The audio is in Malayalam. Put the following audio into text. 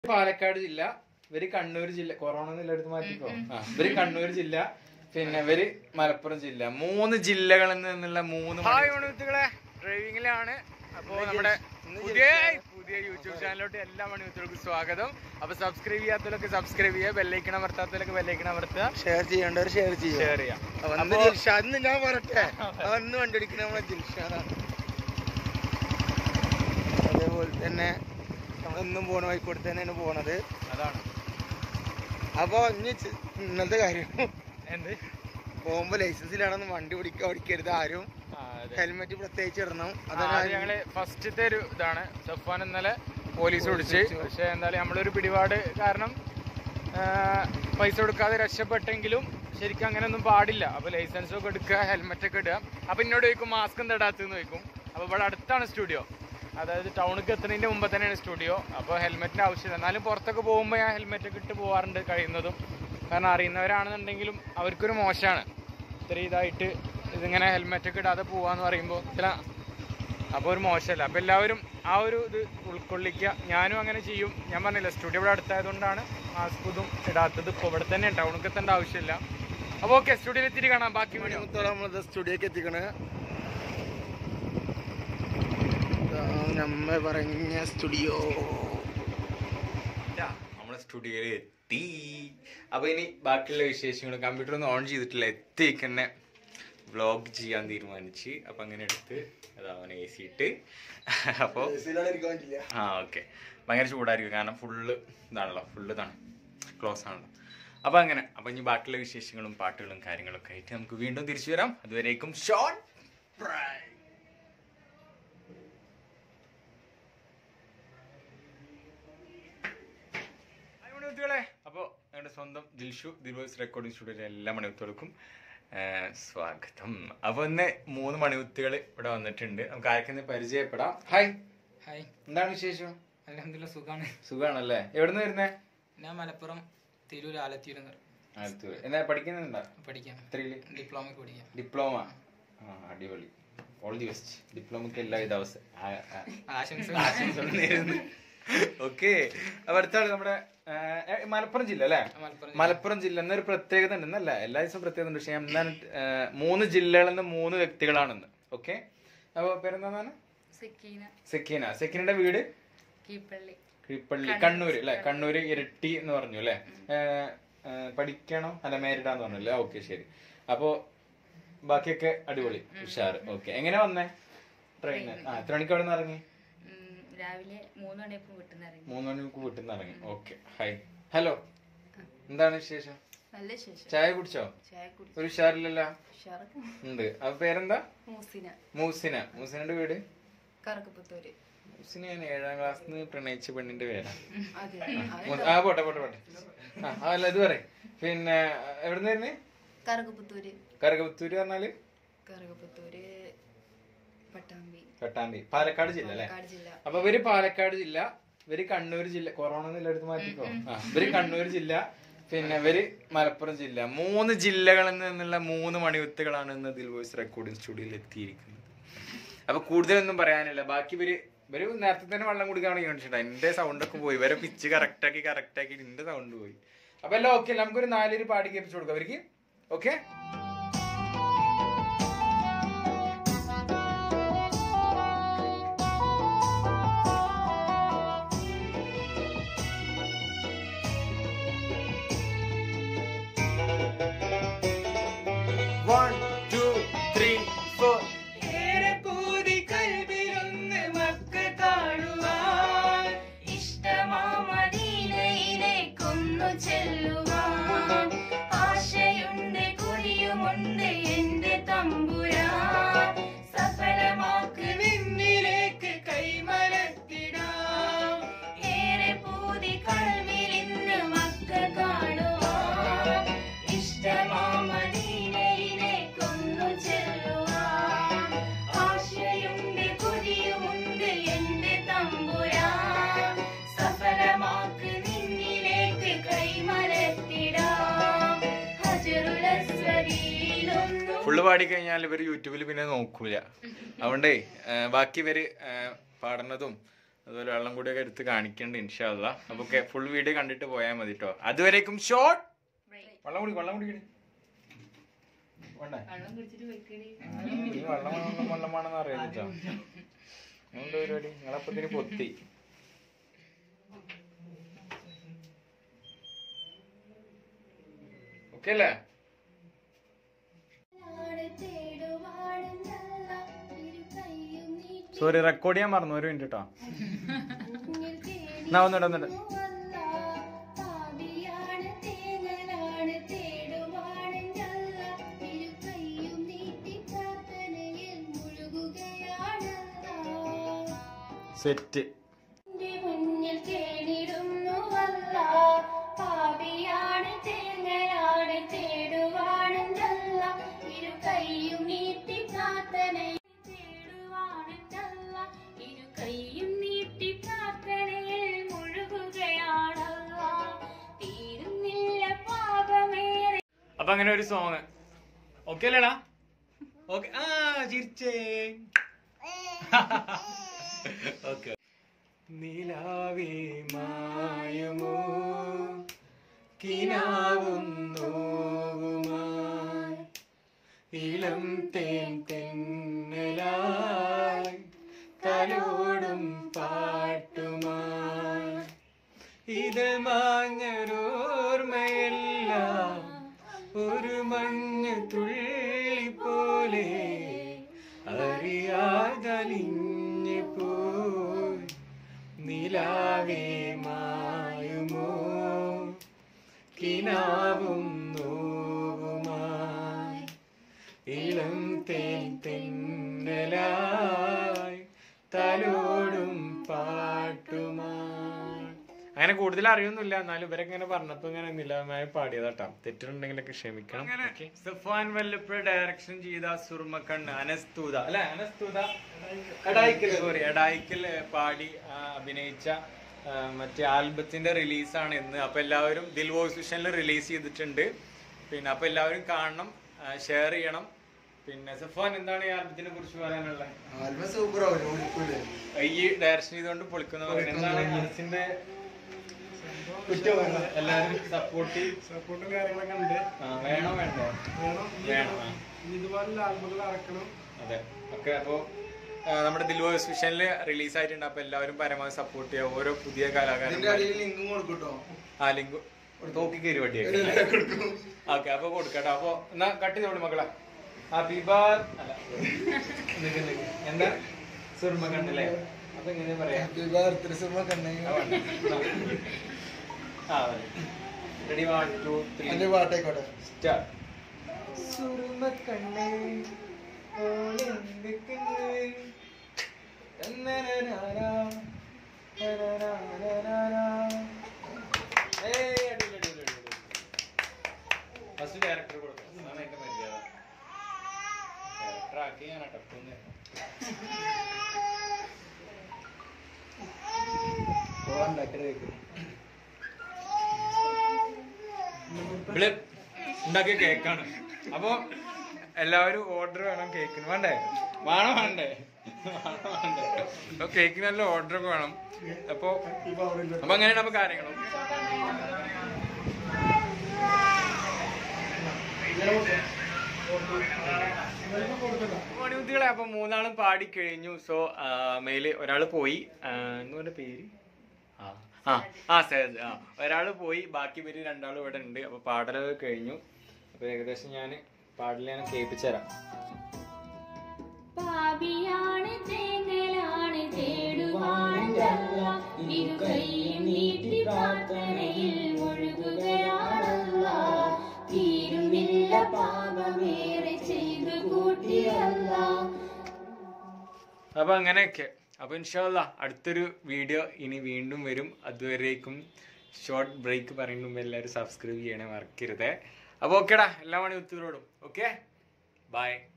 പാലക്കാട് ജില്ല ഇവര് കണ്ണൂർ ജില്ല കൊറോണ എല്ലായിടത്ത് മാറ്റിക്കോ ആ ഇവര് കണ്ണൂർ ജില്ല പിന്നെ ഇവര് മലപ്പുറം ജില്ല മൂന്ന് ജില്ലകളിൽ നിന്നുള്ള മൂന്ന് ഹായ് മണിമുത്തുകളെ ഡ്രൈവിംഗിലാണ് അപ്പോ നമ്മുടെ പുതിയ പുതിയ യൂട്യൂബ് ചാനലിലോട്ട് എല്ലാ മണിമുത്തുകൾക്കും സ്വാഗതം അപ്പൊ സബ്സ്ക്രൈബ് ചെയ്യാത്തവരൊക്കെ സബ്സ്ക്രൈബ് ചെയ്യുക ബെല്ലൈക്കൺ അമർത്താത്തവരൊക്കെ ബെല്ലൈക്കൺ അമർത്തുക ഷെയർ ചെയ്യേണ്ടവർ ഷെയർ ചെയ്യും ഷെയർ ചെയ്യാം അവന്ന് ദിൽഷാദ് എന്ന് ഞാൻ പറട്ടെ അവന്ന് വണ്ടിയെടുക്കുന്ന നമ്മളെ ദിൽഷാദാണ് അതേപോലെ തന്നെ നമ്മളെന്നും പോണ വഴിക്കൂടെ തന്നെയാണ് പോണത് അതാണ് അപ്പൊ ഇനി ചെ- ഇന്നത്തെ കാര്യം എന്ത് പോകുമ്പോ ലൈസൻസ് ഇല്ലാതെ വണ്ടി ഓടിക്ക ഓടിക്കരുത് ആരും ആ, അതെ. ഹെൽമെറ്റ് പ്രത്യേകിച്ച് ഇടണം ആ, അതാണ് അത് ഞങ്ങള് ഫസ്റ്റത്തെ ഒരു ഇതാണ് സഫാൻ ഇന്നലെ പോലീസ് പിടിച്ച് പക്ഷെ എന്തായാലും നമ്മളൊരു പിടിപാട് കാരണം ആ, പൈസ കൊടുക്കാതെ രക്ഷപ്പെട്ടെങ്കിലും ശരിക്കും അങ്ങനെയൊന്നും പാടില്ല അപ്പൊ ലൈസൻസ് ഒക്കെ എടുക്കുക ഹെൽമെറ്റ് ഒക്കെ ഇടുക അപ്പൊ എന്നോട് ചോദിക്കും മാസ്ക് എന്താ ഇടാത്തെന്ന് ചോദിക്കും അപ്പൊ ഇവിടെ അടുത്താണ് സ്റ്റുഡിയോ അതായത് ടൗണിലേക്ക് എത്തുന്നതിന്റെ മുമ്പ് തന്നെയാണ് സ്റ്റുഡിയോ അപ്പോൾ ഹെൽമെറ്റിന്റെ ആവശ്യമില്ല എന്നാലും പുറത്തൊക്കെ പോകുമ്പോൾ ഞാൻ ഹെൽമെറ്റ് ഒക്കെ ഇട്ട് പോകാറുണ്ട് കഴിയുന്നതും കാരണം അറിയുന്നവരാണെന്നുണ്ടെങ്കിലും അവർക്കൊരു മോശമാണ് ഇത്ര ഇതായിട്ട് ഇതിങ്ങനെ ഹെൽമെറ്റ് ഒക്കെ ഇടാതെ പോവാന്ന് പറയുമ്പോൾ ചില അപ്പോൾ ഒരു മോശമല്ല അപ്പോൾ എല്ലാവരും ആ ഒരു ഇത് ഉൾക്കൊള്ളിക്കുക ഞാനും അങ്ങനെ ചെയ്യും ഞാൻ പറഞ്ഞില്ല സ്റ്റുഡിയോ ഇവിടെ അടുത്തായതുകൊണ്ടാണ് മാസ്ക് ഇതും ഇടാത്തത് ഇപ്പോൾ ഇവിടെ തന്നെ ടൗണിൽ എത്തേണ്ട ആവശ്യമില്ല അപ്പോൾ ഓക്കെ സ്റ്റുഡിയോയിൽ എത്തിയിട്ട് കാണാം ബാക്കി വീഡിയോ മണിമുത്തോളം നമ്മൾ സ്റ്റുഡിയോക്ക് എത്തിക്കണ് ഇതാ നമ്മ പറഞ്ഞ സ്റ്റുഡിയോ നമ്മളെ സ്റ്റുഡിയോയിൽ എത്തി അപ്പോൾ ഇനി ബാക്കിയുള്ള വിശേഷങ്ങൾ കമ്പ്യൂട്ടർ ഒന്നും ഓൺ ചെയ്തിട്ടില്ല എത്തിക്ക് തന്നെ വ്ളോഗ് ചെയ്യാൻ തീരുമാനിച്ച് അപ്പോൾ അങ്ങനെ എടുത്ത് അതാ അവനെ എ സി ഇട്ട് അപ്പോൾ ഇരിക്കാൻ പറ്റില്ല ആ ഓക്കെ ഭയങ്കര ചൂടായിരിക്കും കാരണം ഫുള്ള് ഇതാണല്ലോ ഫുള്ള് ഇതാണ് ക്ലോസ് ആണല്ലോ അപ്പോൾ അങ്ങനെ അപ്പോൾ ഇനി ബാക്കിയുള്ള വിശേഷങ്ങളും പാട്ടുകളും കാര്യങ്ങളൊക്കെ ആയിട്ട് നമുക്ക് വീണ്ടും തിരിച്ചു വരാം അതുവരേക്കും ഷോർട്ട് അപ്പോൾ ഞങ്ങളുടെ സ്വന്തം ദിൽഷു ദിൽവോയ്സ് റെക്കോർഡിംഗ് സ്റ്റുഡിയോയിലെ എല്ലാ മണിമുത്തുകൾക്കും സ്വാഗതം അപ്പോൾ ഇന്ന് മൂന്ന് മണിമുത്തുകൾ ഇവിടെ വന്നിട്ടുണ്ട് നമുക്ക് ആർക്കെന്ന് പരിചയപ്പെടാം ഹായ് ഹായ് എന്താണ് വിശേഷം അലഹമില്ല സുഖാണ് സുഖാണല്ലേ എവിടുന്ന് വരുന്നേ ഞാൻ മലപ്പുറം തിരൂർ ആലത്തൂർ എന്ന് പറയും ആലത്തൂർ എന്നാ പഠിക്കുന്നുണ്ടാ പഠിക്കാം എത്രയില് ഡിപ്ലോമയ്ക്ക് പഠിക്കാം ഡിപ്ലോമ ആ അടിപൊളി ഓൾ ദി ബെസ്റ്റ് ഡിപ്ലോമക്ക് എല്ലാ ഇത അവസ്ഥ ആശംസ ഓക്കെ അപ്പൊ അടുത്ത ആള് നമ്മുടെ ആ, ഏ, മലപ്പുറം ജില്ല അല്ലേ മലപ്പുറം മലപ്പുറം ജില്ല എന്നൊരു പ്രത്യേകത ഉണ്ട് എന്നല്ല എല്ലാ ദിവസവും പ്രത്യേകത ഉണ്ട് പക്ഷെ എന്താണ് ആ, മൂന്ന് ജില്ലകളിൽ നിന്ന് മൂന്ന് വ്യക്തികളാണെന്ന് ഓക്കെ അപ്പൊ പേരെന്താണ് സക്കീന സെക്കീന സെക്കീനയുടെ വീട് കീപ്പള്ളി കീഴ്പള്ളി കണ്ണൂര് അല്ലെ കണ്ണൂര് ഇരട്ടി എന്ന് പറഞ്ഞു അല്ലെ പഠിക്കണോ അല്ല മേരിടാന്ന് പറഞ്ഞു അല്ലേ ഓക്കെ ശരി അപ്പോ ബാക്കിയൊക്കെ അടിപൊളി ഉഷാറ് ഓക്കെ എങ്ങനെ വന്നേ ട്രെയിന് ആ എത്ര മണിക്ക് അവിടെ നിന്ന് ഇറങ്ങി ഉം, രാവിലെ മൂന്ന് മണിയപ്പോൾ വീട്ടിൽ നിന്ന് ഇറങ്ങി മൂന്ന് മണിക്ക് വീട്ടിൽ നിന്ന് ഇറങ്ങി ഓക്കെ ഹായ് ഹലോ എന്താണ് വിശേഷം നല്ല ശേഷം ചായ കുടിച്ചോ ചായ കുടിച്ചു ഒരു ഉഷാറില്ലല്ലോ ഉഷാറൊക്കെ ഉണ്ട് അപ്പൊ പേരെന്താ മൂസിന മൂസിന മൂസിനയുടെ വീട് കറക്കപ്പത്തൂര് മൂസിന ഞാൻ ഏഴാം ക്ലാസ്സിൽ നിന്ന് പ്രണയിച്ച പെണ്ണിന്റെ പേരാ അതെ മൂസ- ആ പോട്ടെ പോട്ടെ പോട്ടെ ആ ആ, അല്ല ഇത് പറയും പിന്നെ എവിടുന്ന് വരുന്നേ കറക്കപ്പത്തൂര് കരകപുത്തൂര് പറഞ്ഞാല് കറകപ്പത്തൂര് പട്ടാമ്പി പട്ടാമ്പി പാലക്കാട് ജില്ല അല്ലെ പാലക്കാട് ജില്ല അപ്പൊ ഇവര് പാലക്കാട് ജില്ല ഇവര് കണ്ണൂർ ജില്ല കൊറോണ എല്ലായിടത്ത് മാറ്റിക്കോ ആ ഇവര് കണ്ണൂർ ജില്ല പിന്നെ ഇവര് മലപ്പുറം ജില്ല മൂന്ന് ജില്ലകളിൽ നിന്നുള്ള മൂന്ന് മണിവിത്തുകളാണ് ഇന്ന് ദിൽ വോയിസ് റെക്കോർഡിംഗ് സ്റ്റുഡിയോയിൽ എത്തിയിരിക്കുന്നത് അപ്പൊ കൂടുതലൊന്നും പറയാനില്ല ബാക്കി ഇവര് ഇവര് നേരത്തെ തന്നെ വെള്ളം കുടിക്കാൻ കാണിച്ചിട്ടുണ്ട് എന്റെ സൗണ്ട് ഒക്കെ പോയി ഇവരെ പിച്ച് കറക്റ്റ് ആക്കി കറക്റ്റ് ആക്കി എന്റെ സൗണ്ട് പോയി അപ്പൊ എല്ലാം ഓക്കെ നമുക്കൊരു നാലൊരു പാടി കേൾപ്പിച്ചു കൊടുക്കാം അവർക്ക് okay one two three four ഇഷ്ടമാമദീനയിലേക്കൊന്നു ചെല്ലുവാൻ ആശയുണ്ട് കൊതിയുമുണ്ട് എന്റെ തമ്പുരാൻ സഫലമാക്ക് നിന്നിലേക്ക് കൈമലത്തിടാം ഏറെ പൂതി കൽവിലിന്ന് മക്ക കാണുവാൻ ഇഷ്ടമാമദീനയിലേക്കൊന്നു ചെല്ലുവാൻ ആശയുണ്ട് കൊതിയുമുണ്ട് എന്റെ തമ്പുരാൻ സഫലമാക്ക് നിന്നിലേക്ക് കൈമലത്തിടാം ഹജറുലസ്വരിയിലൊന്നു ഫുള്ള് പാടി കഴിഞ്ഞാൽ ഇവർ യൂട്യൂബിൽ പിന്നെ നോക്കൂല അതുകൊണ്ടേ ആ, ബാക്കി ഇവര് ആ, പാടുന്നതും അതുപോലെ വെള്ളം കൂടിയൊക്കെ എടുത്ത് കാണിക്കണ്ട് ഇൻഷാല്ല അപ്പൊ ഫുൾ വീഡിയോ കണ്ടിട്ട് പോയാൽ മതി കേട്ടോ അതുവരേക്കും ഷോർട്ട് വെള്ളം കുടി വെള്ളം കുടിക്കണേ വേണ്ടേ വെള്ളം കുടിച്ചിട്ട് വെക്കണേ ഈ വെള്ളം വേണം വെള്ളം വേണമെന്ന് അറിയാം കേട്ടോ എന്താ പരിപാടി നിങ്ങളപ്പത്തിന് പൊത്തി ഓക്കെ അല്ലേ സോറി റെക്കോർഡ് ചെയ്യാൻ മറന്നു ഒരു മിനിറ്റ് കേട്ടോ എന്നാ ഒന്നിട്ട് ഒന്നിട്ട് സെറ്റ് മുന്നിൽ കേണിടുന്നുവല്ല പാപിയാണ് തേങ്ങയാണ് തേടുവാണെന്നല്ല ഇരു കൈയും നീട്ടി പ്രാർത്ഥനയിൽ തേടുവാണെന്നല്ല ഇരു കൈയും നീട്ടി പ്രാർത്ഥനയിൽ മുഴുകുകയാണല്ല തീരുന്നില്ല പാപമേറെ അപ്പൊ അങ്ങനെ ഒരു സോങ് ഓക്കെ അല്ലേടാ ഓക്കെ ആ ചിരിച്ചേ ഓക്കെ നിലാവേ മായമോ കിനാവും നോവുമായി ഇളം തേൻ തെന്നലായി തലോടും പാട്ടുമായി ഇത് മാഞ്ഞൊരോർമ്മയെല്ലാം ഒരു മഞ്ഞ് തുള്ളി പോലെ അറിയാതലിഞ്ഞു പോയി നിലാവേ മായുമോ കിനാവും നോവുമായി ഇളം തേൻ തെന്നലായി തലോടും പാട്ടുമായി അങ്ങനെ കൂടുതൽ അറിയൊന്നുമില്ല എന്നാലും ഇവരൊക്കെ ഇങ്ങനെ പറഞ്ഞപ്പോ ഇങ്ങനെ നിലമായി പാടിയതാട്ടാ തെറ്റുണ്ടെങ്കിലൊക്കെ ക്ഷമിക്കണം സഫാൻ വല്ലപ്പുഴ ഡയറക്ഷൻ ചെയ്ത സുർമക്കണ്ണ് അനസ്തൂത അല്ലെ അനസ്തൂത എടായിക്കൽ സോറി എടായിക്കൽ പാടി ആ, അഭിനയിച്ച ആ, മറ്റേ ആൽബത്തിന്റെ റിലീസാണ് ഇന്ന് അപ്പൊ എല്ലാവരും ദിൽ വോയിസ് വിഷനിൽ റിലീസ് ചെയ്തിട്ടുണ്ട് പിന്നെ അപ്പൊ എല്ലാവരും കാണണം ഷെയർ ചെയ്യണം പിന്നെ സഫാൻ എന്താണ് ഈ ആൽബത്തിനെ കുറിച്ച് പറയാനുള്ളത് ആൽബം സൂപ്പർ ആവും ഓടിക്കൂലേ ഈ ഡയറക്ഷൻ ചെയ്തുകൊണ്ട് പൊളിക്കുന്ന പറയുന്നത് എന്താണ് മനസ്സിന്റെ എല്ലാരും സപ്പോർട്ട് സപ്പോർട്ടും കാര്യങ്ങളൊക്കെ ഉണ്ട് വേണോ വേണ്ടോ വേണം വേണം ആ. ഇതുപോലുള്ള ആൽബങ്ങൾ ഇറക്കണം അതെ ഓക്കെ അപ്പോ ആ, നമ്മുടെ ദിൽവോസ് വിഷനിൽ റിലീസ് ആയിട്ടുണ്ട് അപ്പൊ എല്ലാവരും പരമാവധി സപ്പോർട്ട് ചെയ്യുക ഓരോ പുതിയ ഇതിന്റെ കലാകാരന്മാർ അടിയിൽ ലിങ്കും കൊടുക്കട്ടോ ആ ലിങ്ക് തോക്കി കയറി വട്ടിയാക്കി ഓക്കെ അപ്പൊ കൊടുക്കട്ടോ അപ്പൊ എന്നാ കട്ട് ചെയ്തോളൂ മക്കളെ ഹാപ്പി ബാർ അല്ല നിക്ക് നിക്ക്. എന്താ സുർമ കണ്ടല്ലേ അപ്പൊ എങ്ങനെ പറയാ ആ റെഡി വൺ ടു ത്രീ എന്റെ പാട്ടായിക്കോട്ടെ സ്റ്റാർട്ട് സുർമ കണ്ണേ ഓളെന്ത് കണ്ണേ തന്നനനാനാ, തനനാനാനാ. ഏയ് അടിപൊളി, അടിപൊളി, അടിപൊളി. First director കൊടുക്കണം. അതാണ് എന്റെ മര്യാദ. Director ആക്കി ഞാൻ അടക്കുന്നു. ഇവള് ഉണ്ടാക്കിയ കേക്കാണ് അപ്പൊ എല്ലാവരും ഓർഡർ വേണം കേക്കിന് വേണ്ടേ വേണം വേണ്ടേ വേണം വേണ്ടേ അപ്പൊ കേക്കിന് നല്ല ഓർഡർ ഒക്കെ വേണം അപ്പൊ അപ്പൊ അങ്ങനെയാണ് അപ്പൊ കാര്യങ്ങളും മണിമുത്തികളെ അപ്പൊ മൂന്നാളും പാടി കഴിഞ്ഞു സോ മെയില് ഒരാള് പോയി ആ, എന്തുകൊണ്ട് പേര് ആ ആ ആ സേദ് ആ ഒരാള് പോയി ബാക്കി പേര് രണ്ടാളും ഇവിടെ ഉണ്ട് അപ്പൊ പാടലൊക്കെ കഴിഞ്ഞു അപ്പൊ ഏകദേശം ഞാൻ പാടല് ഞാൻ കേൾപ്പിച്ചു തരാം പാപിയാണ് തേങ്ങലാണ് തേടുവാണെന്നല്ല ഇരു കൈയും നീട്ടി പ്രാർത്ഥനയിൽ മുഴുകുകയാണല്ല തീരുന്നില്ല പാപമേറെ ചെയ്തു കൂട്ടിയല്ല അപ്പൊ അങ്ങനെയൊക്കെ അപ്പൊ ഇൻഷാല്ല അടുത്തൊരു വീഡിയോ ഇനി വീണ്ടും വരും അതുവരേക്കും ഷോർട്ട് ബ്രേക്ക് പറയുമ്പോൾ എല്ലാവരും സബ്സ്ക്രൈബ് ചെയ്യണേ മറക്കരുത് അപ്പൊ ഓക്കേടാ എല്ലാ മണി ഒത്തുകളോടും ഓക്കെ ബൈ